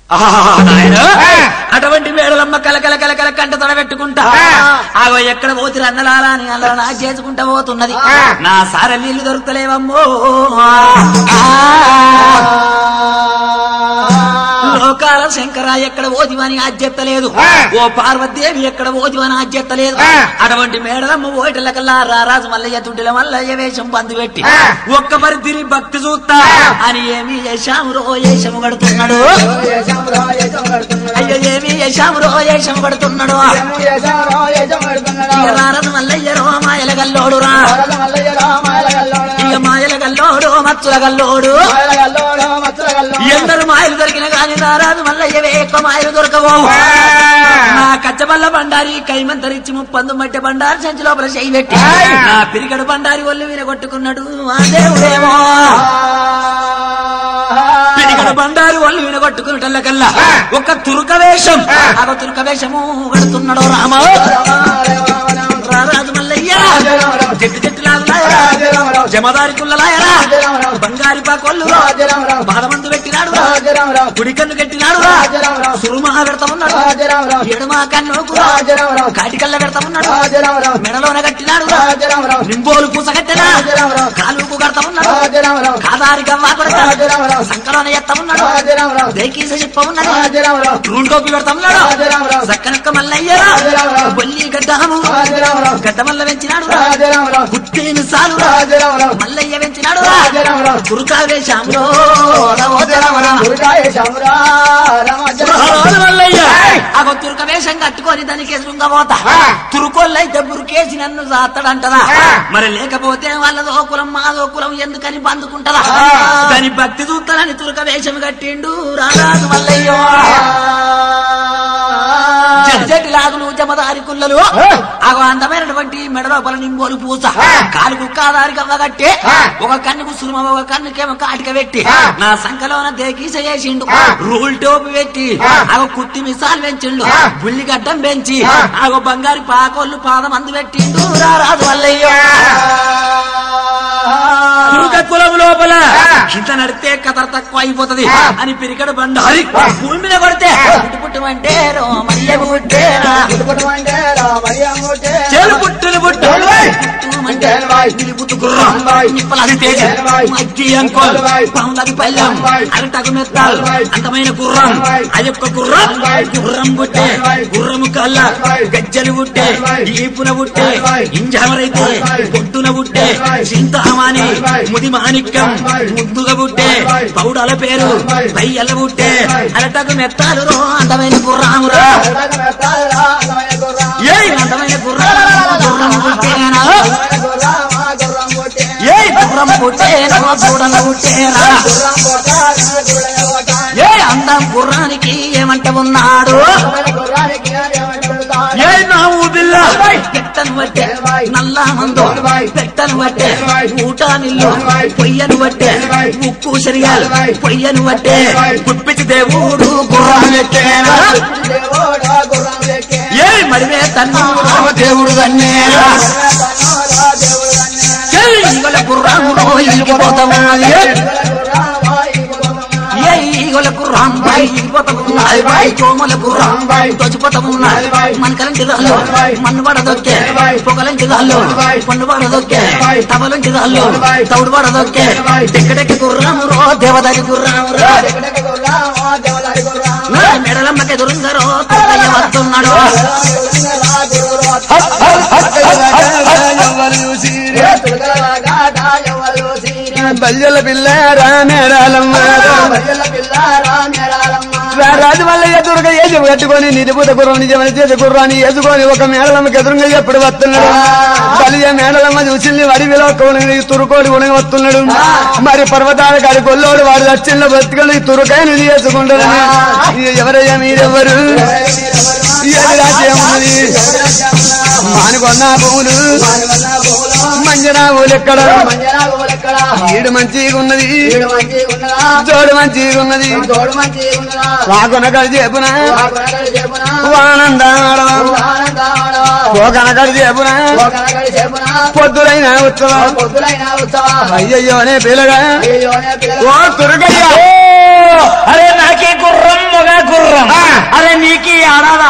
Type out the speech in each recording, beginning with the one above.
ఆహా, నాయనా. ఆ. అటువంటి మేడలమ్మ కలకల కలకల కంట తడబెట్టుకుంటా ఆ. ఆగో ఎక్కడ పోతి అన్నలాలా అని అలా నా చేసుకుంటా పోతున్నది ఆ. నా సార నీళ్లు దొరుకుతలేవమ్మో ఆ. లోకాల శంకర ఎక్కడ ఓదివని ఆజ్ఞెత్తలేదు ఆ. ఓ పార్వతీదేవి ఎక్కడ ఓదివని ఆజ్ఞెత్తలేదు ఆ. అటువంటి మేడలమ్మ ఓటలకల్లా రారాజు మల్లయ్య తుంటిల మల్లయ్య వేషం బంధు పెట్టి ఆ. ఒక్క మరి తిరిగి భక్తి చూస్తా అని ఏమి యశాము రో యశము కడుతున్నాడు అయ్యో ఏమి యశాము రో యశము కడుతున్నాడు ఇక రారదు మల్లయ్య రో మాయల గల్లోడు రా ఇక మాయల గల్లోడు మచ్చుల గల్లోడు ఎందరు మాయలు దొరికిన గాని రారాదు మల్లయ్యవే ఎక్కువ మాయలు దొరకవు నా కచ్చబల్ల బండారి కైమంతరిచ్చి ముప్పందు మట్టె బండారి సంచి లోపల చేయి పెట్టి ఆయ్. నా పిరికడు బండారి ఒళ్ళు వినగొట్టుకున్నాడు ఆ దేవుడేమో పిరికడు బండారి ఒళ్ళు వినగొట్టుకున్నటల్లకల్లా ఆ. ఒక తురుక వేషం ఆ. ఆ తురుక వేషము కడుతున్నాడు రామ రారాజు మల్లయ్య చెట్టు చెట్టు లాగులాయరా జమదారి కుల్లలాయరా బంగారి పాకొల్లు బాధమందు పెట్టినాడు కుడి కన్ను కట్టినాడు సురుమా పెడతామన్నాడు ఎడమా కన్ను కాటి కళ్ళ పెడతామన్నాడు మెడలోన కట్టినాడు నింబోలు పూస కట్టినా కాలుకు కడతామన్నాడు కాదారి గవ్వా కొడతా సంకలోన ఎత్తమన్నాడు దేకీస చెప్పమన్నాడు రూల్ టోపీ పెడతామన్నాడు సక్కనక్క మల్లయ్య బొల్లి గడ్డము గడ్డ మల్ల పెంచినాడు గుట్టేను సాలు మల్లయ్య పెంచినాడు కురుకా వేషంలో మల్లయ్య ఆ తురుక వేషం కట్టుకొని దానికి ఎదురుగా పోతా ఆ. తురుకోళ్ళైతే బురికేసి నన్ను జాతాడంటదా ఆ. మరి లేకపోతే వాళ్ళదో కులం మాదో కులం ఎందుకని బందుకుంటదా ఆ. దాని భక్తి చూస్తానని తురుక వేషం కట్టిండు రారాజు మల్లయ్యో జడ్జటి లాగులు జమదారి కుల్లలు ఆ. ఆగో అందమైనటువంటి మెడలోపల నింబోలు పూస ఆ. కాలుకు కాదారి కవ్వగట్టే ఆ. ఒక కన్నుకు సురుమ ఒక కన్నుకేమో కాటిక పెట్టి ఆ. నా సంఖలోన దేకీస చేసిండు ఆ. రూల్ టోపీ పెట్టి ఆ. ఆగో కుత్తి మిసాలు పెంచిండు ఆ. బుల్లిగడ్డం పెంచి ఆ. ఆగో బంగారు పాకోళ్ళు పాదం అందు పెట్టిండు రారాజు వల్లయ్యో దుర్గ కులం లోపల ఆ. ఇంత నడితే కథ తక్కువ అయిపోతది ఆ. అని పిరికడు బండారి ఆ. భూమి మీద కొడితే ఆ. పుట్టు పుట్టుమంటే రోమయ్య పుట్టేరా చేలు పుట్టులు పుట్టు ఏలవాయ్. పుట్టుమంటే ఏలవాయ్. నిలుపుతు గుర్రం ఏలవాయ్. నిప్పలది తేజ ఏలవాయ్. అగ్గి అంకోల్ ఏలవాయ్. పాములది పల్లెం ఏలవాయ్. అరటకు మెత్తాల్ ఏలవాయ్. అందమైన గుర్రం ఏలవాయ్. అదొక్క గుర్రం ఏలవాయ్. గుర్రం పుట్టే ఏలవాయ్. గుర్రము కళ్ళ ఏలవాయ్. గజ్జలు పుట్టే ఏలవాయ్. ఈపున పుట్టే ఏలవాయ్. ఇంజామరైతే ఏలవాయ్. పొట్టున పుట్టే ఏలవాయ్. చింతామాని ఏలవాయ్. ముది మాణిక్యం ఏలవాయ్. ముద్దుగా పుట్టే ఏలవాయ్. పౌడాల పేరు ఏలవాయ్. పయ్యల పుట్టే ఏలవాయ్. అరటకు మెత్తాలు రో అందమైన గుర్రామురా ఏ అందమైన గుర్రం గుర్రం పుట్టేనా ఏ గుర్రం పుట్టేనా చూడన పుట్టేరా ఏ అందం గుర్రానికి ఏమంట ఉన్నాడు ఏ నావు బిల్ల పెట్టను బట్టే నల్ల మందు పెట్టను బట్టే ఊట నిల్లు పొయ్యను బట్టే ఉక్కు సరిగాలు పొయ్యను బట్టే గుప్పిటి దేవుడు గుర్రం ఎక్కేనా ఏ మడివే తన్ను దేవుడు తన్నేరా ఏ ఈగల గుర్రము ఇరిగిపోతామన్నది ఏ ఈగల గుర్రం బై ఇరిగిపోతామన్నది బై కోమల గుర్రం బై తొచ్చిపోతామన్నది మనకలంటి దాల్లో మన్ను పడదొక్కే పొగలంటి దాల్లో పన్ను పడదొక్కే తబలంటి దాల్లో తౌడు పడదొక్కే డెక్కడెక్క గుర్రం రో దేవదారి గుర్రం రో నా మెడలమ్మకి ఎదురుంగరో తుక్కయ్య వస్తున్నాడు బల్యల పిల్లారా మేడాలమ్మ రాజు మల్లయ్య దుర్గ ఏజు కట్టుకొని నిలుపుత గుర్రం నిజమైన చేతి గుర్రాన్ని వేసుకొని ఒక మేడలమ్మకి ఎదురుగా ఎప్పుడు వస్తున్నాడు బలియ మేడలమ్మ చూసింది వడివిలో కోడి తురుకోడి ఉణగి వస్తున్నాడు మరి పర్వతాల కాడి కొల్లోడు వాడు దక్షిణ బతుకలు ఈ తురుకాయని చేసుకుంటారు ఎవరయ్యా మీరెవరు ఏది రాజ్యం ఉన్నది మానుకొన్న భూములు మంజనావులు ఎక్కడ ఈడు మంచిగా ఉన్నది జోడు మంచిగా ఉన్నది వాకొనకడి చెప్పున వానందాడవ పోకనకడి చెప్పున పొద్దులైన ఉత్సవం అయ్యయ్యో అనే పిల్లగా ఓ తురుగయ్య అరే నాకే గుర్రం మొగ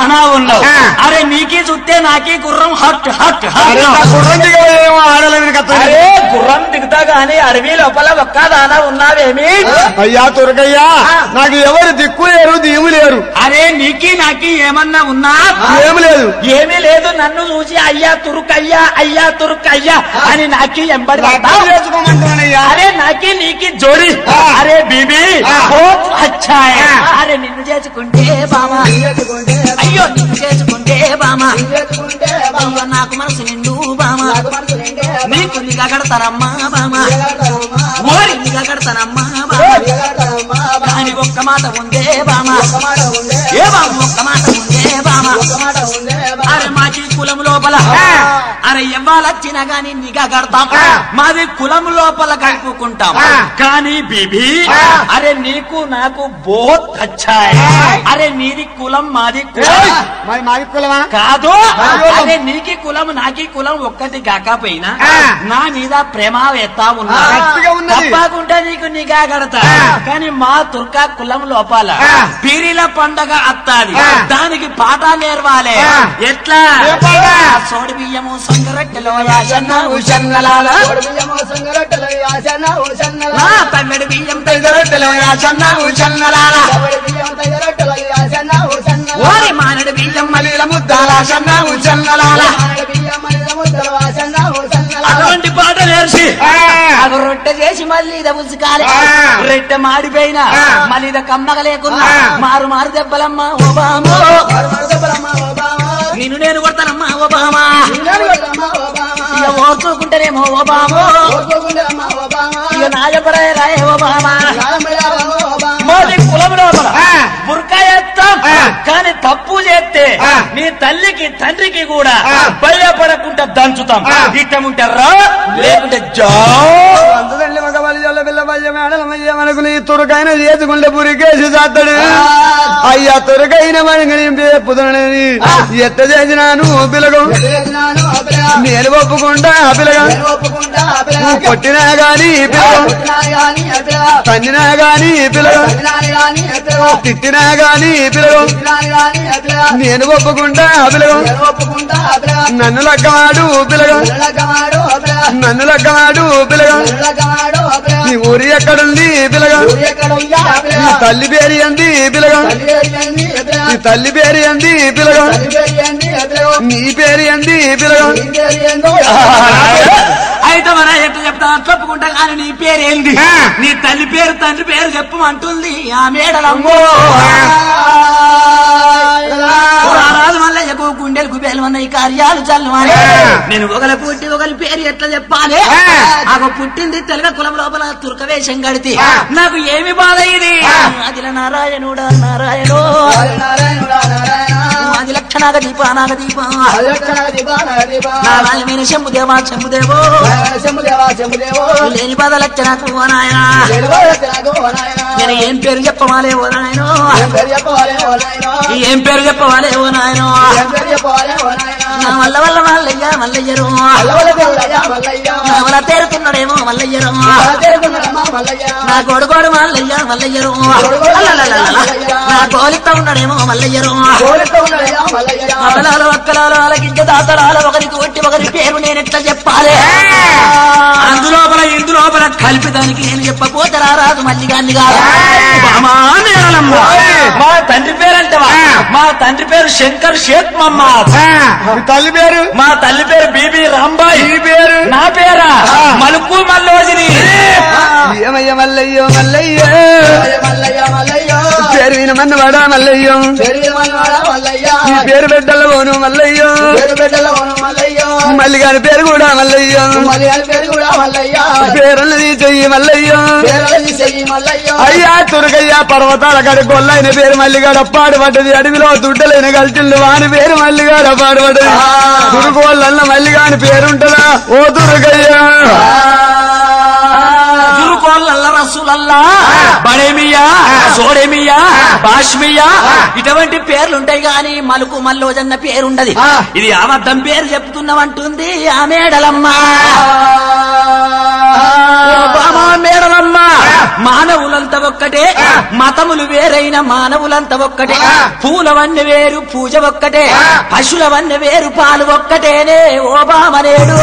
దానా ఉన్నావు ఆ. అరే నీకే చుట్టే నాకే గుర్రం హట్ హట్ అరే హట్ నా గుర్రం దిగేమో ఆడలేని కథ అరే గుర్రం దిగుతా గాని అడవి లోపల ఒక్క దానా ఉన్నావేమి అయ్యా తురకయ్యా నాకు ఎవరు దిక్కు లేరు దీము లేరు అరే నీకి నాకి ఏమన్నా ఉన్నా ఏమి లేదు ఏమీ లేదు నన్ను చూసి అయ్యా తురుకయ్యా అయ్యా తురుకయ్యా అని నాకి ఎంబడి పడ్డావు. చేసుకోమంటానయ్యా అరే నాకి నీకి జోడి ఆ. అరే బీబీ ఆ. బహుత్ అచ్చా హై. ఆ. అరే నిన్ను చేసుకుంటే బామా అయ్యో నిన్ను చేసుకుంటే బామా అయ్యో నాకు మనసు నిండు బామా నీకు నిగా కడతానమ్మా బామా ఓరి నిగా కడతానమ్మా బామా దాని ఒక్క మాట ఉందే బామా ఏ బాబు ఒక్క మాట ఉందే బామా అరే మాకి కులం లోపల అరే ఎవ్వాలొచ్చినా గాని నిఘా కడతాం మాది కులం లోపల కలుపుకుంటాం కానీ బీబీ అరే నీకు నాకు బోత్ అచ్చాయ్ అరే నీది కులం మాది కులం మరి మాది కులమా కాదు అరే నీకి కులం నాకి కులం ఒక్కటి కాకపోయినా నా మీద ప్రేమ ఎత్తా ఉన్నా గట్టిగా ఉన్నది. తప్పకుండా నీకు నిఘా కడతా కానీ మా తుర్కా కులం లోపల పీరీల పండగ అత్తాది దానికి పాట నేర్వాలి ఎట్లా ఏ పాట? సోడి బియ్యము సంగరట్టెలో యాసన్న ఉషన్నలాల నా తమ్మిడి బియ్యం తగ్గరట్టెలో యాసన్న ఉషన్నలాల ఓరి మానడి బియ్యం మలీల ముద్దాల సన్న ఉషన్నలాల అటువంటి పాట నేర్చి అది రొట్టె చేసి మళ్ళీ ఇద ఉసుకాలి ఆ. రొట్టె మాడిపోయినా ఆ. మళ్ళీ ఇద కమ్మగ లేకున్నా ఆ. మారు మారు దెబ్బలమ్మా ఓ బామో నిన్ను నేను కొడతానమ్మా ఓ బామా ఇక ఓర్చుకుంటేనేమో ఓ బామో ఇక నాయపడే రాయే ఓ బామా మాది కులం లోపల ఆ. బుర్కా ఎత్తాం ఆ. కానీ తప్పు చేస్తే ఆ. నీ తల్లికి తండ్రికి కూడా ఆ. భయపడకుండా దంచుతాం ఆ. ఇష్టం ఉంటే రా లేకుంటే జా అంతదండి మగ బలిజల్ల పిల్ల బల్య మేడల మధ్య మనకు నీ తురకైన చేసుకుంటే పురికేసి చేస్తాడు అయ్యా తురకైన మనకి పుదనని ఎత్త చేసినాను పిలగం నేను ఒప్పుకుంటా పిలగం నువ్వు కొట్టినా గాని పిలగం తన్నినా గాని పిలగం తిట్టినా గాని పిలగం నేను ఒప్పుకుంటా పిలగం నన్ను లగ్గవాడు పిలగం నన్ను లగ్గవాడు పిలగం నీ ఊరి ఎక్కడుంది పిలగం నీ తల్లి పేరు ఎంది పిలగం నీ తల్లి పేరు ఎంది పిలగం నీ పేరు ఎంది పిలగం అయితే మన ఎట్లా చెప్తా చెప్పుకుంటా కానీ నీ పేరు ఏంది ఆ. నీ తల్లి పేరు తండ్రి పేరు చెప్పమంటుంది ఆ మేడలమ్మో రాజు మల్లయ్యకు గుండెలకు పేలమన్నాయి కార్యాలు చల్లమని ఆ. నేను ఒకరి పుట్టి ఒకరి పేరు ఎట్లా చెప్పాలి ఆ. నాకు పుట్టింది తెలుగు కులం లోపల తుర్క వేషం కడితే ఆ. నాకు ఏమి బాధ ఇది ఆ. అదిల నారాయణుడా నారాయణో అది లక్షణాగ దీప నాగ దీప నారాయణమైన శంభుదేవా శంభుదేవో లేని బాధ లక్షణకు ఓ నాయనా నేను ఏం పేరు చెప్పవాలే ఓ నాయనో ఏం పేరు చెప్పవాలే ఓ నాయనో నా వల్ల వల్ల మల్లయ్య మల్లయ్యరు నా వల్ల తేరుతున్నాడేమో మల్లయ్యరు నా కొడుకోడు మల్లయ్య మల్లయ్యరు అల్లలలలల. నా కోలిత ఉన్నాడేమో మల్లయ్యరు అక్కలాలు అక్కలాలు అలకించ దాతలాలు ఒకరికి ఒట్టి ఒకరి పేరు నేను ఎట్లా చెప్పాలి అందులోపల ఇందులోపల కలిపి దానికి నేను చెప్పపోతే రారాదు మళ్ళీ గాన్ని కాదు బామా నేరలమ్మ. మా తండ్రి పేరు అంటవా మా తండ్రి పేరు శంకర్ షేక్ మహమ్మద్ నీ తల్లి పేరు మా తల్లి పేరు బీబీ రాంబాయ్ నీ పేరు నా పేరా మలుపు మల్లోజిని ఏమయ్య మల్లయ్యో మల్లయ్యో పేరు వినమన్న వాడా మల్లయ్యో నీ పేరు బిడ్డల పోను మల్లయ్యో మల్లి గారి పేరు కూడా మల్లయ్యో పేరున్నది చెయ్యి మల్లయ్యో అయ్యా తురగయ్యా పర్వతాల గడి గొల్లైన పేరు మల్లిగాడ పాడుపడ్డది అడవిలో దుడ్డలైన కలిసిండు వాని పేరు మల్లిగాడ పాడుపడ్డది దుర్గోళ్ళన్న మల్లిగాని పేరుంటదా ఓ దుర్గయ్యా దురుకోళ్ళల్లా రసూలల్లా బడేమియా సోడేమియా బాష్మియా ఇటువంటి పేర్లుంటాయి గాని మలుకు మల్లోజన్న పేరుండది ఇది అబద్ధం పేరు చెప్తున్నామంటుంది ఆ మేడలమ్మ బామా మేడలమ్మ మానవులంతా ఒక్కటే మతములు వేరైన మానవులంతా ఒక్కటే పూలవన్నీ వేరు పూజ ఒక్కటే పశువులవన్నీ వేరు పాలు ఒక్కటేనే ఓ బామనేడు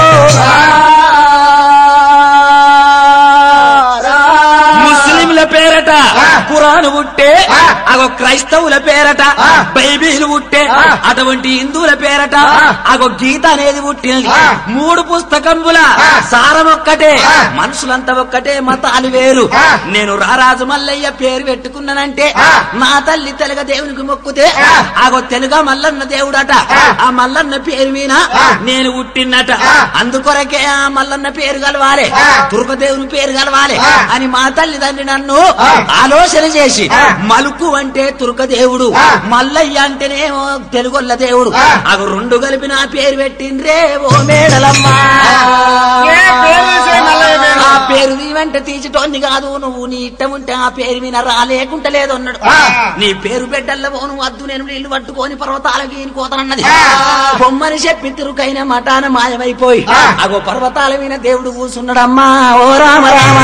ముస్లింల పేరట పురాణు పుట్టే అగో క్రైస్తవుల పేరట బైబిల్ పుట్టే అటువంటి హిందువుల పేరట అగో గీత అనేది పుట్టినది మూడు పుస్తకముల సారం ఒక్కటే మనుషులంతా ఒక్కటే మతాలు వేరు నేను రారాజు మల్లయ్య పేరు పెట్టుకున్నానంటే నా తల్లి తెలుగ దేవునికి మొక్కుతే అగో తెలుగ మల్లన్న దేవుడట ఆ మల్లన్న పేరు మీద నేను పుట్టినట అందుకొరకే ఆ మల్లన్న పేరు కలవాలి దుర్గ దేవుని పేరు కలవాలి అని మా తల్లిదండ్రి నన్ను ఆలోచన చేసి మలుకు అంటే తుర్క దేవుడు మల్లయ్య అంటేనేమో తెలుగొల్ల దేవుడు అవి రెండు కలిపి నా పేరు పెట్టిండ్రే ఓ మేడలమ్మా ఏ పేరు తీసే మల్లయ్య పేరు? ఆ పేరు నీ వెంట తీసిటోంది కాదు నువ్వు నీ ఇట్టం ఉంటే ఆ పేరు మీద రాలేకుంట లేదు అన్నాడు నీ పేరు బిడ్డల్లో పోను వద్దు నేను నీళ్లు పట్టుకొని పర్వతాలకి ఈయన కోతనన్నది బొమ్మని చెప్పి తిరుకైన మఠాన మాయమైపోయి అగో పర్వతాల మీద దేవుడు కూసున్నాడమ్మా ఓ రామ రామ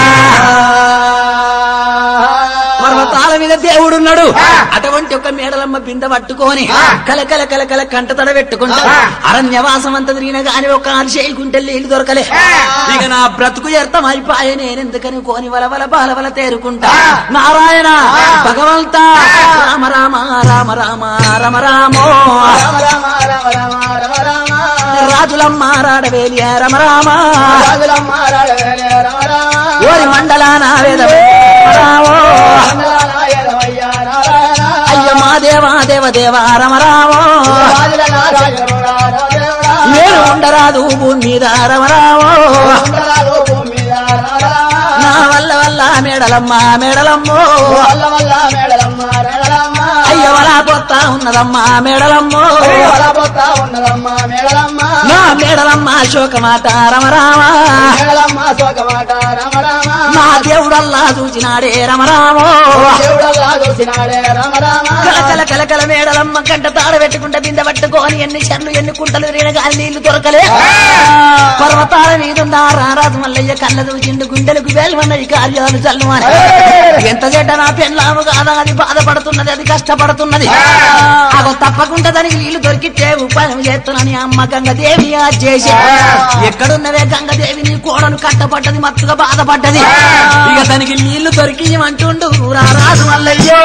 పర్వతాల మీద దేవుడున్నాడు అటువంటి ఒక మేడలమ్మ బిందె పట్టుకొని కలకల కలకల కంట తడ పెట్టుకుంటా అరణ్యవాసం అంత తిరిగిన గాని ఒక ఆరు చేయకుంటే నీళ్లు దొరకలే ఇక నా బ్రతుకు ఎర్థం అయిపోయే నేనెందుకని కోని వల వల బాల వల తేరుకుంటా నారాయణ భగవంత రామ రామ రామ రామ రామ రామో రాజులమ్మ రాడవేలి రమ రామ ఓరి మండలాన వేద రామో అయ్య మా దేవా దేవ దేవా రమ రామో నేను ఉండరాదు భూమి మీద రమ రామో నా వల్ల వల్ల మేడలమ్మ మేడలమ్మో అయ్య వలా పొత్తా ఉన్నదమ్మా మేడలమ్మో నా మేడలమ్మ శోకమాట రమరామ నా దేవుడల్లా చూచినాడే రమరామో కలకల కలకల మేడలమ్మ కంట తాడ పెట్టుకుంటే బిందె పట్టుకొని ఎన్ని చెర్లు ఎన్ని కుంటలు తిరిగిన గాలి నీళ్లు దొరకలే పర్వతాల మీద రారాజు మల్లయ్య కళ్ళ చూచిండు గుండెలకు వేలమన్నది కార్యాలు చల్లుమని ఎంత చెడ్డ నా పెళ్ళాము కాదా అది బాధపడుతున్నది అది కష్టపడుతున్నది అగో తప్పకుండా దానికి నీళ్లు దొరికితే ఉపాయం చేస్తున్నాని అమ్మ గంగదేవి ఆ చేసి ఎక్కడున్నవే గంగదేవి నీ కోడను కట్టపడ్డది మత్తుగా బాధపడ్డది ఇక దానికి నీళ్లు దొరికి అంటుండు రారాజు మల్లయ్యో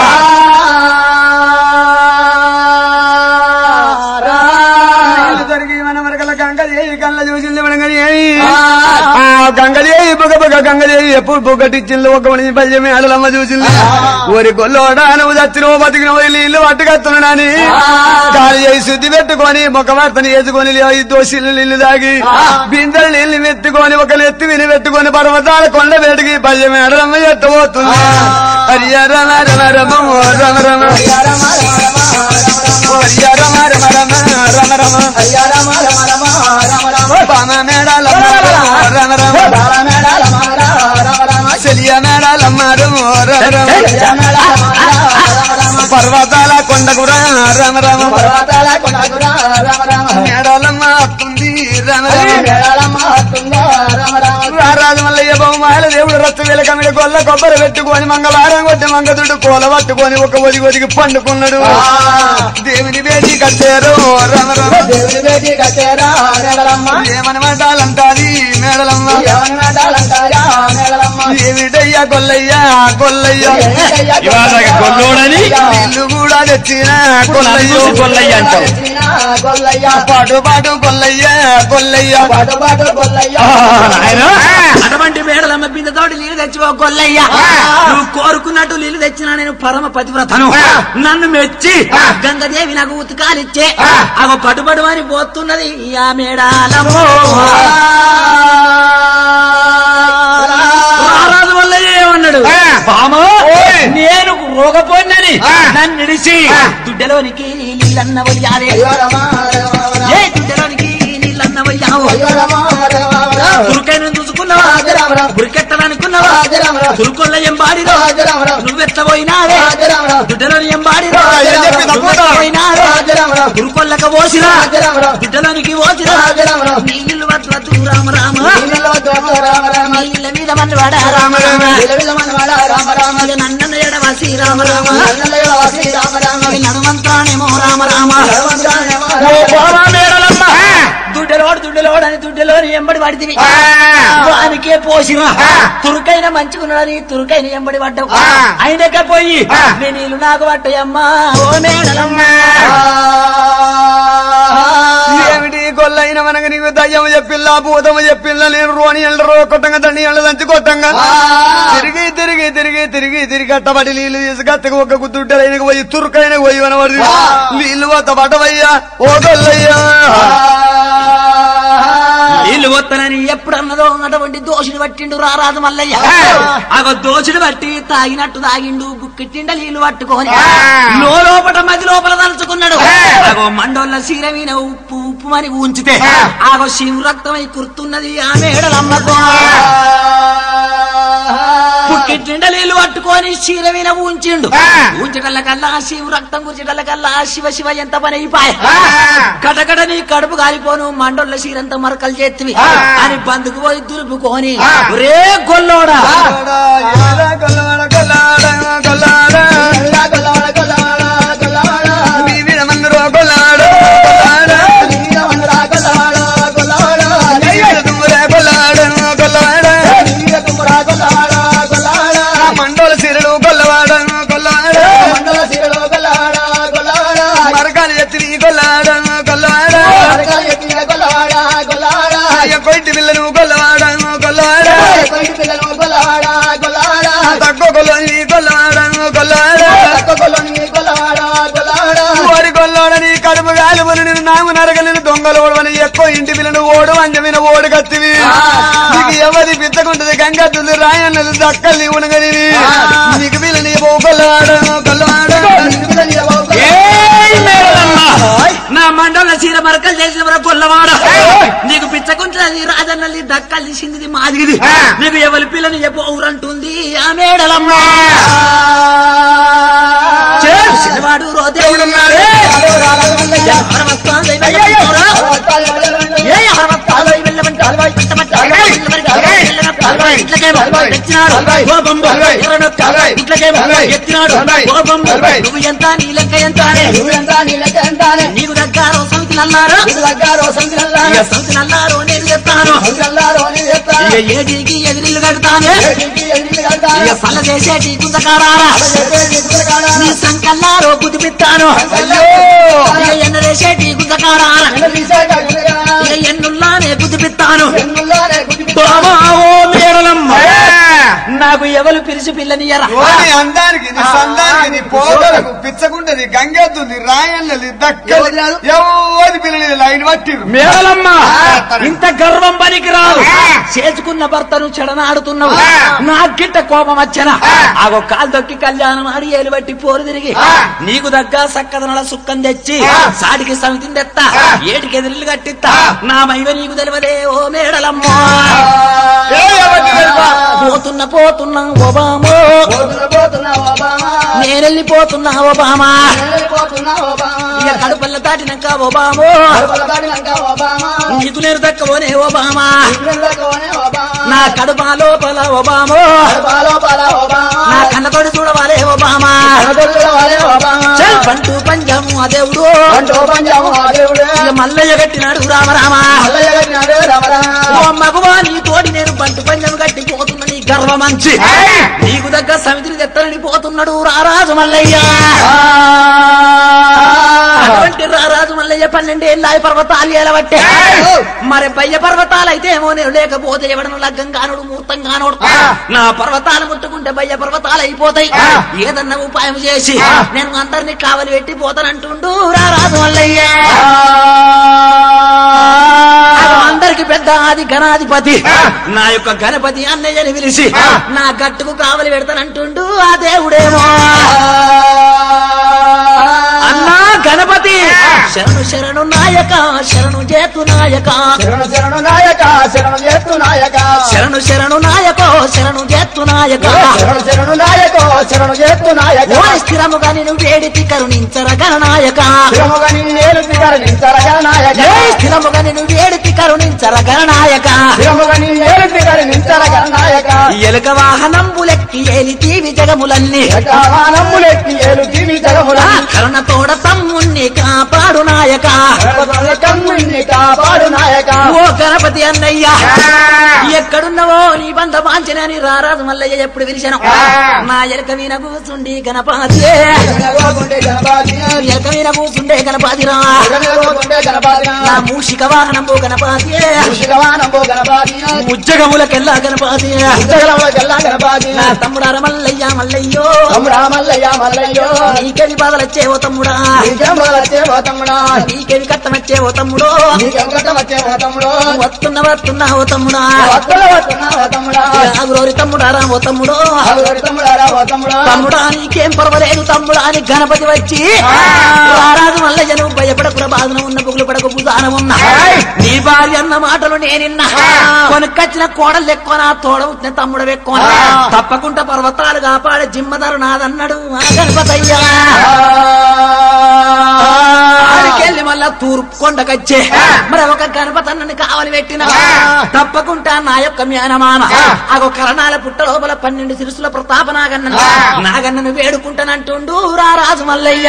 నీళ్లు దొరికి మన మరకల గంగదేవి కళ్ళ చూసింది మనగని ఆ గంగదేవి బుగ బుగ గంగదేవి ఎప్పుడు బుగ్గటిచ్చింది ఒక మనిషి పల్లెమే ఆడలమ్మ చూసింది ఊరి గొల్లోడా నువ్వు చచ్చినవు బతికినవు నీళ్లు పట్టుకొస్తున్నానని గాలి చేసి శుద్ధి పెట్టుకొని ఒక వార్తని వేసుకొని ఐదు దోషులు నీళ్లు తాగి బిందెలు నీళ్లు మెత్తుకొని ఒక నెత్తి విని పెట్టుకొని పర్వతాల కొండ వేడికి పల్లెమే ఆడలమ్మ ఎత్తబోతుంది హరియ రమ రమ రమ ఓ రమ రమ హరియ రమ రమ రమ రమ రమ బామ మేడాలమ్మ రమ రమ చెలియ మేడాలమ్మ రమ రమ పర్వతాల కొండకు రా రమ రమ మేడాలమ్మ వస్తుంది రమ రమ రారాజు మల్లయ్య బహుమాల దేవుడు రత్తు వేల కమిడ కొల్ల కొబ్బరి పెట్టుకొని మంగళవారం కొట్టి మంగదుడు కోల పట్టుకొని ఒక ఒదిగి ఒదిగి పండుకున్నాడు దేవుని వేది కట్టారు రమ రమ ఏమనమాటాలంటాది మేడలమ్మ ఏమిటయ్యా గొల్లయ్యా గొల్లయ్యా ఇవాళ గొల్లోడని ఇల్లు కూడా తెచ్చిన గొల్లయ్యో చూసి గొల్లయ్య అంటావు. పాటు పాటు గొల్లయ్యా గొల్లయ్యా నాయనా అటువంటి మేడలమ్మ బిందెతోటి నీళ్లు తెచ్చిపో కొల్లయ్యా నువ్వు కోరుకున్నట్టు నీళ్లు తెచ్చినా నేను పరమ పతివ్రతను నన్ను మెచ్చి గంగదేవి నాకు ఉతకాలిచ్చే అవ పటుపడు అని పోతున్నది ఆ మేడాలమ్మో రారాజు వల్ల ఏమన్నాడు బామో నేను రోగపోయినని నన్ను నిడిచి దుడ్డలోనికి నీళ్ళన్న వదియాలే ఏ దుడ్డలోనికి నీళ్ళన్న వదియావు తురుకైన చూసుకున్నావా గురికెట్టాలనుకున్నావా తురుకొల్ల ఎంబాడిరో నువ్వెత్తపోయినావే దుడ్డలోని ఎంబాడిరో ఏం చెప్పి తప్పుతా? పోయినావే గురుకొల్లక పోసిరా దుడ్డలోనికి పోసిరా నీళ్ళు వద్దు రామ రామ నీళ్ళ మీద మన మనవాడ రామ రామ విలవిల మనవాడ రామ రామ ఇక నన్నన ఎడవ శ్రీరామ రామ నల్లలయ వాసి రామ రామ ఇక నడమంత్రానేమో రామ రామ నడవంతానేమో ఓ రామ పోరా మేడలమ్మ దుడ్డలోడు దుడ్డలోడు అని దుడ్డలోని ఎంబడి పడితివి వానికే పోసిరా తురుకైన మంచుకున్నాడని తురుకైన ఎంబడి పడ్డావు ఆ. అయినక పోయి ఆ. నీ నీళ్ళు నాకు పట్టాయమ్మా ఓ మేడలమ్మ ఏమిటి గొల్లైన మనకు నీకు దయ్యం చెప్పిల్లా భూతము చెప్పిల్లా నేను రోని ఎల్లరో కొట్టంగా దండి ఎళ్ళ దంచి కొట్టంగా తిరిగి తిరిగి తిరిగి తిరిగి తిరిగి అట్టబడి నీళ్ళు ఇసుకత్తకు ఒక గుద్దుడ్డలైన పోయి తురుకైన పోయి అనబడి నీళ్ళు వద్ద పడవయ్యా ఓ గొల్లయ్యా నీళ్ళు వత్తనని ఎప్పుడన్నదో అటువంటి దోషుని పట్టిండు రారాదు మల్లయ్య అగో దోషుని బట్టి తాగినట్టు తాగిండు బుక్కెట్టిండ నీళ్లు పట్టుకొని లో లోపట మది లోపల తలుచుకున్నాడు అగో మండోళ్ళ శిరమీన ఉప్పు ఉప్పు అని ఉంచితే ఆగో శివు రక్తమై కుర్తున్నది ఆ మేడలమ్మతో పుట్టిండ నీళ్లు పట్టుకొని శిరమీన ఉంచిండు ఉంచటల్ల కల్లా శివు రక్తం గుర్చటల్ల కల్లా శివ శివ ఎంత పని అయిపోయి కటకట నీ కడుపు కాలిపోను మండోళ్ళ శీరంత మరకలు చేతివి అని బందుకు పోయి దులుపుకొని రే గొల్లోడా గొల్లవాడ గొల్లాడ గొల్లాడ గల్లా గల్లాడ గల్లాడ గల్లాడ మీ వీరమందరూ గొల్లాడ గొల్లాడ నీల వందరా గల్లాడ గల్లాడ నీడ దుమ్మురే గొల్లాడ గొల్లాడ నీల తుమ్మరా గల్లాడ గల్లాడ మండోల సిరలు గొల్లవాడ గొల్లాడ మండల శిరలో గల్లాడ గల్లాడ మరకాలు ఎత్తి గొల్లాడ గొల్లాడ అరకాల ఎత్తిన గల్లాడ గల్లాడ అయ్య కొట్టి పిల్లను గొల్లవాడ గొల్లాడ కొయ్యి పిల్లలు గల్లాడ గల్లాడ తక్కువ గొల్లని గొల్లవాడ గొల్లాడ తక్క గొల్లని గల్లాడ గల్లాడ ఓరి గొల్లోడని కడుపు గాలిబులు నేను నాము నరగలేని దొంగలు ఓడవని ఎక్కువ ఇంటి పిల్లను ఓడు అంజమైన ఓడు కత్తివి నీకు ఎవరి పిచ్చకుంటది గంగత్తులు రాయన్నది దక్కల్ని ఉనగని నీకు పిల్లని ఓ గొల్లవాడ గొల్లవాడ ఏయ్ మేడలమ్మ నా మండల చీర మరకలు చేసిన వరకు గొల్లవాడ నీకు పిచ్చకుంటుంది రాజన్నది దక్కల్ని సిందిది మాదిగిది నీకు ఎవరి పిల్లని చెప్పవురంటుంది ఆ మేడలమ్మ చిన్నవాడు రోదేవుడున్నాడు ఏ అరవత్తాలు వెళ్ళమంటారా? ఏ అరవత్తాలు వెళ్ళమంటారు? ఇంతమంటారు? వెళ్ళమంటారు? వెళ్ళమంటారు? ఇట్లకేమో తెచ్చినాడు. కోపంబు. ఎర్రనొక్క. ఇట్లకేమో ఎత్తినాడు. కోపంబు. నువ్వు ఎంత నీ లెక్క ఎంత అని. నీకు దగ్గర సమితి నల్లారు ఇక సమితి నల్లారు నేను చెప్తాను ఇక ఏటికి ఎదిరిల్లు కడతాను ఇక సల్ల చేసేటి గుందకారారా నీ సంకల్లారో కుదిపిస్తాను ఇక ఎన్న చేసేటి గుందకారారా ఇక ఎన్నుల్లానే కుదిపిస్తాను బాబా ఓ మేడలమ్మ నాకు ఎవరు పిలిచి పిల్లనియరా ఓని అందానికి నీ సందానికి నీ పోగలకు పిచ్చకుంటది గంగెద్దుంది రాయన్నది దక్కలు ఎవరి పిల్లని లైన్ పట్టిరు మేడలమ్మ ఇంత గర్వం పనికిరాదు చేసుకున్న భర్తను చెడనాడుతున్నావు నా గిట్ట కోపం వచ్చనా ఆగో కాలు దొక్కి కళ్యాణం ఆడి ఏలు బట్టి పోరు తిరిగి నీకు దగ్గ సక్కదనల సుక్కం తెచ్చి సాడికి సమితిని తెత్తా ఏటికి ఎదిరిల్లు కట్టిస్తా నా మైవ నీకు తెలియదే ఓ మేడలమ్మో పోతున్న పోతున్నా ఒబామో నేనెళ్ళిపోతున్నా ఒబామా ఇక కడుపల్ల దాటినాక ఒబామో నీకు నేను దక్కవోనే ఒబామా నా కడుప లోపల ఒబామో నా కన్నతోటి చూడవాలే ఒబామా చల్ పంటు పంజము ఆ దేవుడు ఇక మల్లయ్య కట్టినాడు రామరామా ఓ మగవా నీ తోటి నేను పంటు పంజం కట్టి పోతున్నా నీ గర్వమంచి నీకు దగ్గర సమితిని తెత్తనని పోతున్నాడు రారాజు మల్లయ్య అటువంటి రారాజు మల్లయ్య పన్నెండేళ్ళ పర్వతాలు ఎలబట్టే మరి బయ్య పర్వతాలు అయితే ఏమో నేను లేకపోతే ఎవడను లగ్గం కానుడు ముహూర్తం కానుడు నా పర్వతాలు ముట్టుకుంటే బయ్య పర్వతాలు అయిపోతాయి ఏదన్నా ఉపాయం చేసి నేను అందరినీ కావలి పెట్టి పోతానంటుండు రారాజు మల్లయ్య అందరికి పెద్ద ఆది గణాధిపతి నా యొక్క గణపతి అన్నయ్యని పిలిచి నా గట్టుకు కావలి పెడతానంటుండు ఆ దేవుడేమో అన్నా గణపతి శరణు శరణు నాయక శరణు చేతు నాయక శరణు శరణు నాయక శరణు చేస్తు నాయక శరణు శరణు నాయకో శరణు శరణు చేస్తున్నాయక శరణు శరణు నాయకో శరణు చేస్తు నాయక ఓ స్థిరముగా నేను వేడితి కరుణించర గణనాయక శ్రమగా నిన్నేలు స్వీకరించరగా నాయక ఏ స్థిరముగా నేను వేడితి కరుణించర గణనాయక శ్రమగా నిన్నేలు స్వీకరించరగా నాయక ఎలుక వాహనంబులెక్కి ఏలితీవి జగములన్నీ నమ్ములెత్తి ఏలు జీవి జగముల ఆ కరుణ తోడ తమ్ముణ్ణి కాపాడు నాయక కమ్ముని కాపాడు నాయక ఓ గణపతి అన్నయ్య ఎక్కడున్నావో నీ బంధ వాంచనని రారాజు మల్లయ్య ఎప్పుడు పిలిచాను నా ఎలక వీణ కూర్చుండి గణపతి జనగోగుండే గణపతి ఎలక వీణ కూర్చుండే గణపతి రా జనగోగుండే గణపతి నా మూషిక వాహనంబు గణపతి శివవానంబో గణపతి ముజ్జగములకెల్లా గణపతి ఉద్దగలవ గల్లా గణపతి నా తమ్ముడార మల్లయ్య మల్లయ్యో తమ్ముడా మల్లయ్య మల్లయ్యో నీకెవి బాధలొచ్చేవో తమ్ముడా నీకేం వచ్చేవో తమ్ముడా నీకెవి కట్టమచ్చేవో తమ్ముడో నీకేం వచ్చేవో తమ్ముడు వస్తున్న వస్తున్నావో తమ్ముడా వత్తుల వస్తున్నావో తమ్ముడా ఆగురోరి తమ్ముడారా ఓ తమ్ముడో ఆగురు తమ్ముడారా ఓ తమ్ముడా తమ్ముడా నీకేం పర్వాలేదు తమ్ముడా అని గణపతి వచ్చి రారాజు మల్లయ్య నువ్వు భయపడకుర బాధన ఉన్న బుగులు పడకు బుధాన ఉన్న నీ భార్య అన్న మాటలు నేనిన్నా కొనుకొచ్చిన కోడలు ఎక్కువ నా తోడ ఉట్టిన తమ్ముడు ఎక్కువ తప్పకుండా పర్వతాలు కాపాడే జిమ్మదారు నాదన్నాడు ఆ గణపతయ్యా ఆడికెళ్ళి మళ్ళా తూర్పు కొండకొచ్చే మరి ఒక గణపతన్నని కావలి పెట్టిన తప్పకుండా నా యొక్క మ్యానమామ అగో కరణాల పుట్ట లోపల పన్నెండు సిరుసుల ప్రతాప నాగన్న నాగన్నను వేడుకుంటానంటుండు రా రాజు మల్లయ్య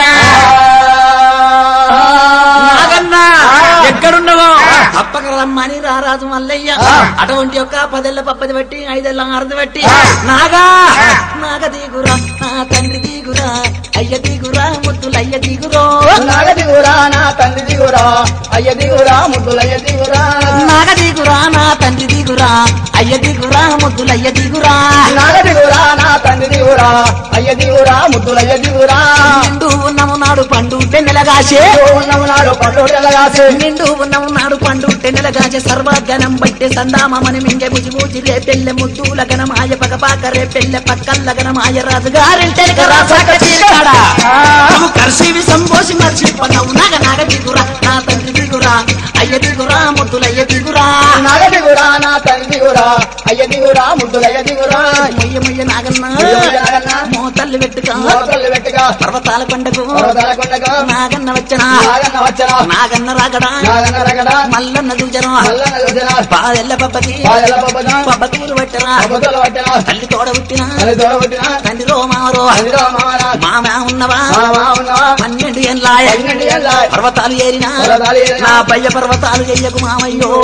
నాగన్న ఎక్కడున్నావో తప్పక రమ్మని రా రాజు మల్లయ్య అటువంటి యొక్క పదెళ్ళ పప్పది బట్టి ఐదేళ్ళ ఆరది బట్టి నాగా నాగ దిగురా నా తండ్రి దిగురా అయ్య దిగురా ముద్దులయ్య దిగురో నాగ దిగురా నా తండ్రి దిగురా అయ్య దిగురా ముద్దులయ్య దిగురా నాగ దిగురా నా తండ్రి దిగురా అయ్య దిగురా ముద్దులయ్య దిగురా నాగ దిగురా నా తండ్రి దిగురా అయ్య దిగురా ముద్దులయ్య దిగురా నిండు ఉన్నము నాడు పండు టెన్నెలగాసే ఉన్నము నాడు పండు తెల్లగాసి నిండు ఉన్నము నాడు పండు టెన్నెలగాసే సర్వగణం బట్టే సందామని మింగె ముజి ముజి రే పెళ్ళె ముద్దుల గణమాయ పగ పాక రే పెళ్ళె పక్కల్ల గణమాయ రాజుగారింటెనక రాసాక చీరకాడా నువ్వు కర్షివి సంబోసి మర్చి పన్నవు నాగ నాగ దిగురా నా తండ్రి దిగురా అయ్య దిగురా ముద్దులయ్య దిగురా నాగ దిగురా నా తండ్రి దిగురా అయ్య దిగురా ముద్దులయ్య దిగురా మొయ్య మొయ్య నాగన్న మొయ్య మొయ్య నాగన్న. మోతల్లి పెట్టుక మోతలు పెట్టుగా పర్వతాల కొండకు పర్వతాలకొండగా నాగన్న వచ్చనా నాగన్న వచ్చరా నాగన్న రాగడా నాగన్న రగడా మల్లన్న దూజనం మల్లన్న యోజన పాదెల్ల పబ్బకి పాదల పబ్బన పబ్బకూరు పట్టరా పబ్బతుల పట్టిన తల్లి తోడ పుట్టిన తల్లి తోడ పుట్టిన తండ్రి రో మామరో అందులో మామరా మామ ఉన్నవా మామా ఉన్నవా పన్నెండు ఏళ్ళాయ పన్నెండు ఏళ్ళ పర్వతాలు ఏరినా పర్వతాలు ఏరినా. నా పయ్య పర్వతాలు చెయ్యకు మామయ్యో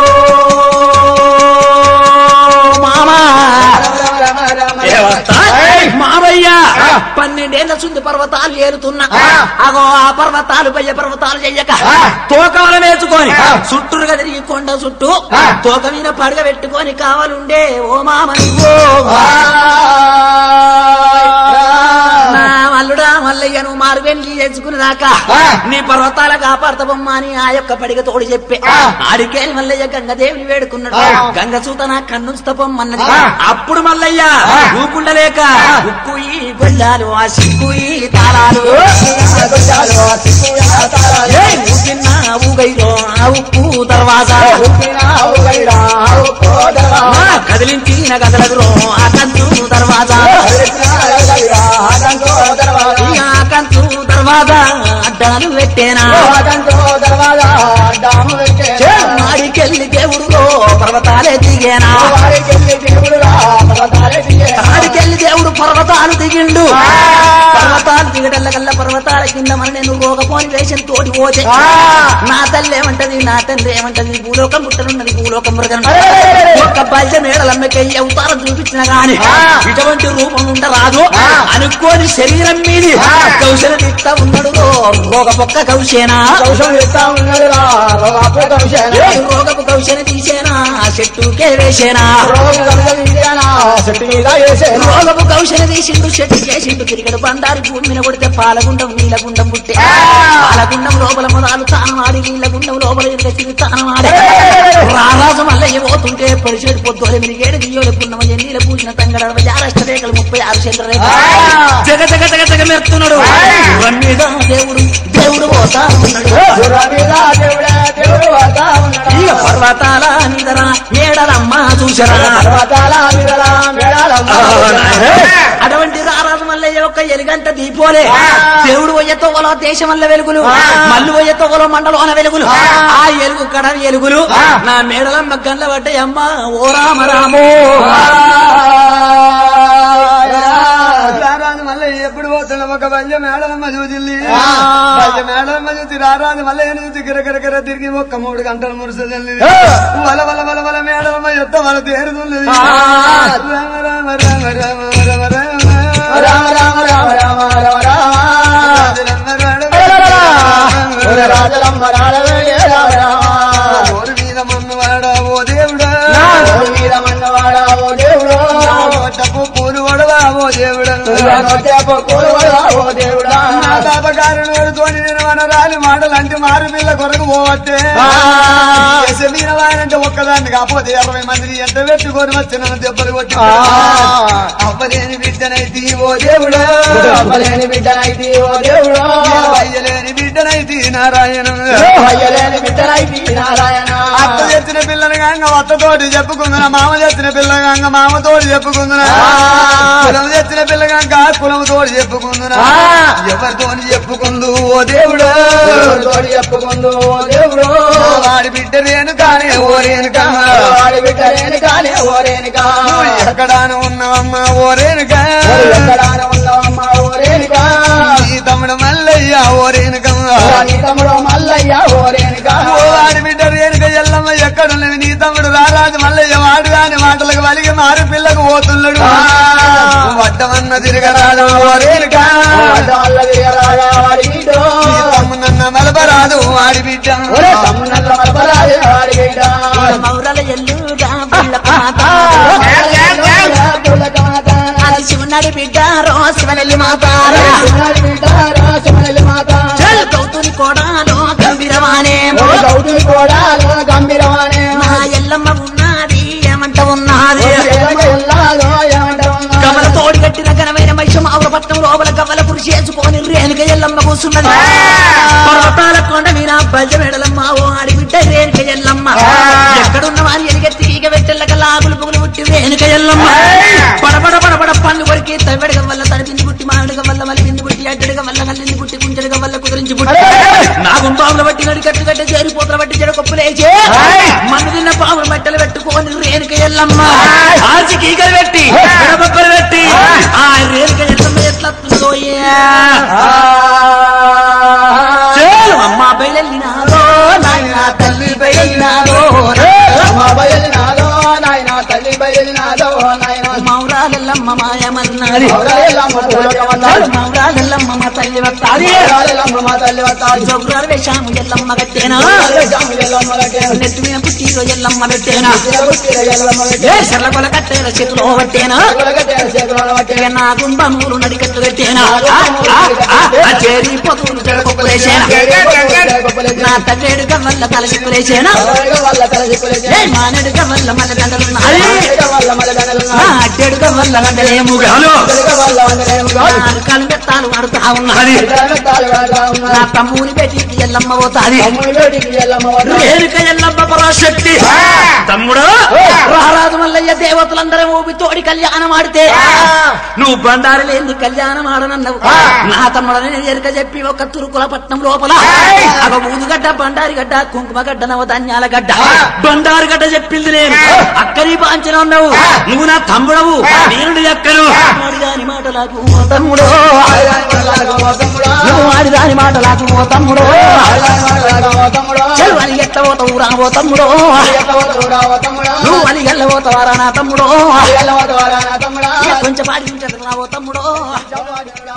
మామా రామ రామ రామ ఏవత్తా? మామయ్య పన్నెండేళ్ల సుంది పర్వతాలు ఏరుతున్నా అగో ఆ పర్వతాలు పయ్య పర్వతాలు చెయ్యక తోకవల వేసుకొని చుట్టూరుగా తిరిగి కొండ చుట్టూ తోక మీద పడగ పెట్టుకొని కావాలుండే ఓ మామ నువ్వు నా మల్లుడా మల్లయ్య నువ్వు మారు వెళ్ళి తెచ్చుకుని దాకా నీ పర్వతాల కాపాడతావమ్మా అని ఆ యొక్క పడిగ తోడు చెప్పి ఆడికేని మల్లయ్య గంగదేవిని వేడుకున్నాడు గంగ చూత నా కన్నుంచుతపమ్మన్నది అప్పుడు మల్లయ్య ఊకుండలేక ఉక్కు ఈ గొల్లాలు ఆ సిక్కు ఈ తాళాలు ఏయ్, ఊగిన ఊగైలో ఆ ఉప్పు దర్వాజా నా కదిలించిన గదలదురో ఆ కంచు దర్వాజా ఈ ఆ కంచు దర్వాజా అడ్డాలు పెట్టేనా మాడికెళ్ళి దేవుడులో పర్వతాలే దిగేనా ఆడికెళ్ళి దేవుడు పర్వతాలు దిగిండు పర్వతాలు దిగడల్ల కల్ల పర్వతాల కింద మన నేను రోగపోని వేషం తోటి పోతే నా తల్లి ఏమంటది నా తండ్రి ఏమంటది భూలోకం పుట్టనున్నది భూలోకం మృగం ఒక్క బల్య మేడలమ్మకయ్యి అవతారం చూపించిన గాని ఇటువంటి రూపం ఉండరాదు అనుకోని శరీరం మీది కౌశల దిక్త ఉన్నాడు రోగ పొక్క కౌశేనా ఏ రోగపు కౌశల తీసేనా చెట్టుకే వేసేనా చెట్టు మీద వేసేనా రోగపు కౌశల తీసిండు చెట్టు చేసిండు తిరిగడు బండారు భూమి మీద కొడితే పాలగుండం నీలగుండం పుట్టే పాలగుండం లోపల మొదలు తానమాడి నీలగుండం లోపల ఎదురు తానమాడి రారాజు మల్లయ్య పోతుంటే పరిచేడు పొద్దుల మిరిగేడు దియ్యోలు పున్నమ ఎన్నీల పూసిన తంగడ జారష్ట రేఖలు ముప్పై ఆరు చంద్ర రేఖ జగ జగ జగ జగ మెరుతున్నాడు గుర్రం మీద దేవుడు దేవుడు పోతా ఉన్నాడు దేవుడా దేవుడా దేవుడు వస్తా ఇక పర్వతాల నిదరా మేడలమ్మ చూసరా అటువంటి రారాజు మల్లయ్య యొక్క ఎలుగంట దీపోలే దేవుడు పోయేతోవలో దేశం వల్ల వెలుగులు మల్లు పోయేతోవలో మండలోన వెలుగులు ఆ ఎలుగు కడ ఎలుగులు నా మేడలమ్మ గండ్ల పడ్డాయమ్మ ఓ రామ రామో రారాజు మళ్ళీ ఎప్పుడు పోతున్నా ఒక వల్య మేడలమ్మ చూసింది వల్య మేడలమ్మ చూసి రారాజు మళ్ళీ చూసి గిరగిరగిర తిరిగి ఒక్క మూడు గంటలు మురుసల్లి వల వల వల వల మేడలమ్మ ఎత్త వల తేరుతుంది రామ రామ రామ రామ రామ రామ రాజరమ్మ రామ ఓరి మీద మన్నవాడా ఓ దేవుడా కొట్టపు పూలు వడవా ఓ దేవుడా నా తాపకారణతో నేను మనరాలి మాటలంటే మారు పిల్ల కొరకు పోవట్టే మీన వారంటే ఒక్కదాన్ని కాకపోతే ఇరవై మందిని ఎంత పెట్టుకొని వచ్చి నన్ను దెబ్బలు కొట్టి అవ్వలేని బిడ్డనైతే ఓ దేవుడా అవ్వలేని బిడ్డనైతి ఓ దేవుడా అయ్యలేని బిడ్డనైతే నారాయణ అయ్యలేని బిడ్డనైతి నారాయణ అత్త తెచ్చిన పిల్లని గంగ అత్తతోటి చెప్పుకుందునా మామ తెచ్చిన పిల్ల గంగ మామతోటి చెప్పుకుందునా కులం తెచ్చిన పిల్ల గంగ కులముతోటి చెప్పుకుందునా ఎవరితోని చెప్పుకుందు ఓ దేవుడా తోడి చెప్పుకుందు ఓ దేవుడు వాడి బిడ్డ రేను కానే ఓ రేను వాడి బిడ్డలేని కానే ఓ రేణుకా ఎక్కడాను ఉన్నవమ్మ ఓ రేణుక ఎక్కడాన ఉన్నావమ్మ ఓ రేణుకా నీ తమ్ముడు మల్లయ్య ఓ రేణుక నీ తమ్ముడు మల్లయ్య ఓ రేణుకా ఓ వాడి బిడ్డ రేణుక ఎల్లమ్మ ఎక్కడున్నవి నీ తమ్ముడు రారాజు మల్లయ్య వాడు కాని మాటలకు వలిగి మారు పిల్లకు పోతున్నాడు వడ్డమన్న తిరగరాదు ఓ రేణుక వల్ల తిరగరాగా వాడి బిడ్డ నీ తమ్మునన్న మలబరాదు వాడి బిడ్డ ఒరే తమ్మునల్ల మరపరాజే వాడి బిడ్డ మౌరల ఎల్లుగా పుల్ల పాత పుల్ల కాత అది శివునాడి బిడ్డ రో శివనెల్లి మాతారా చిన్నారి బిడ్డ రాసమల్లి మాత చల్ కౌతుని కోడాలో గంభీరమానేమో గౌతుని కూడా గంభీరమానే నా ఎల్లమ్మ ఉన్నది ఏమంట ఉన్నది ఎల్లాలో ఏమంటారు కమల తోడి కట్టిన ఘనమైన మహిషం ఆవురపట్నం లోపల కమల పురుషి చేసుకొని రేణుక ఎల్లమ్మ కూర్చున్నది పర్వతాల కొండ మీద బజ మెడలమ్మ ఓ ఆడి బిడ్డ రేణుక ఎల్లమ్మ ఎక్కడున్న వారి ఎలిగెత్తి ఈగ వెట్టెల్లక లాగులు పొగులు పుట్టి రేణుక ఎల్లమ్మ పడబడ పడబడ పళ్ళు కొరికి తవ్వెడగ వల్ల తడిపింది పుట్టి మామిడగ వల్ల మలిపింది పుట్టి అడ్డడగ వల్ల కల్లింది పుట్టి కుంచెడగ వల్ల కుదిరించి పుట్టి నా గుంపాముల బట్టి నడి కట్టు కట్ట చేరి పోతల బట్టి చెడు కొప్పులేచి మన్ను తిన్న పాములు మట్టలు పెట్టుకొని రేణుక ఎల్లమ్మ ఆర్చి కీకలు పెట్టి బొక్కలు పెట్టి ఆ రేణుక ఎల్లమ్మ ఎట్లా అమ్మ బయలెళ్ళినాదో నాయన తల్లి బయలెళ్ళినాదో మా బయలునాదో నాయన తల్లి బయలునాదో నాయన మౌరాలెల్లమ్మ మాయమన్నాది ఎవరెల్లమ్మ పూలకమన్నాడు మౌరాలెల్లమ్మ మా తల్లి వస్తాది ఎవరెల్లమ్మ మా తల్లి వస్తాడు జోగురాలు వేషాము ఎల్లమ్మ కట్టేనా జాము ఎల్లమ్మ కట్టేను నెత్తి మీద పుట్టిలో ఎల్లమ్మ పెట్టేనా తిరగుత్తిర ఎల్లమ్మ ఏ కట్టేను చెర్లకొల కట్టేల చేతిలో పట్టేనా కట్టేను చేతులను ఇక కట్టేను నా గుంబమూలు నడికట్టు పెట్టేనా చేరి పొదులు చెడకొప్పులేసేనా నా తల్లేడు గవ్వల్ల తల చిక్కులేసేనా వల్ల తల ఏ మానేడు గవ్వల్ల మల్ల దండలున్నాయి వల్ల మళ్ళీ దండలు నా అడ్డేడు గవ్వల్ల గండలేముగా వల్ల వందలేముగా కాలు బెత్తాలు ఆడుతా ఉన్నది తాలు వాడుతా ఉన్నారు నా తమ్ముని పెట్టి ఎల్లమ్మ పోతాది తమ్ముని వేడికి ఎల్లమ్మ వద్ద ఏనుక ఎల్లమ్మ పరాశక్తి తమ్ముడు రారాజు మల్లయ్య దేవతలందరూ ఊపి తోడి కళ్యాణం ఆడితే నువ్వు బండారు లేని కళ్యాణం ఆడనన్నావు నా తమ్ముడని నేను ఎరుక చెప్పి ఒక తురుకుల పట్నం లోపల అవ ఊదుగడ్డ బండారి గడ్డ కుంకుమ గడ్డ నవ ధాన్యాల గడ్డ బండారు గడ్డ చెప్పింది నేను అక్కని పాంచన ఉన్నావు నువ్వు నా తమ్ముడవు నేను నీ అక్కను ఆడిదాని మాటలకు ఓ తమ్ముడు నువ్వు ఆడిదాని మాటలకు ఓ తమ్ముడు చెలు అని ఎట్ట పోతావు రా ఓ తమ్ముడు నువ్వు అని ఎల్ల పోతావారా నా తమ్ముడు ఇక కొంచెం పాడి ఉంటే రా ఓ తమ్ముడు తమ్ముడు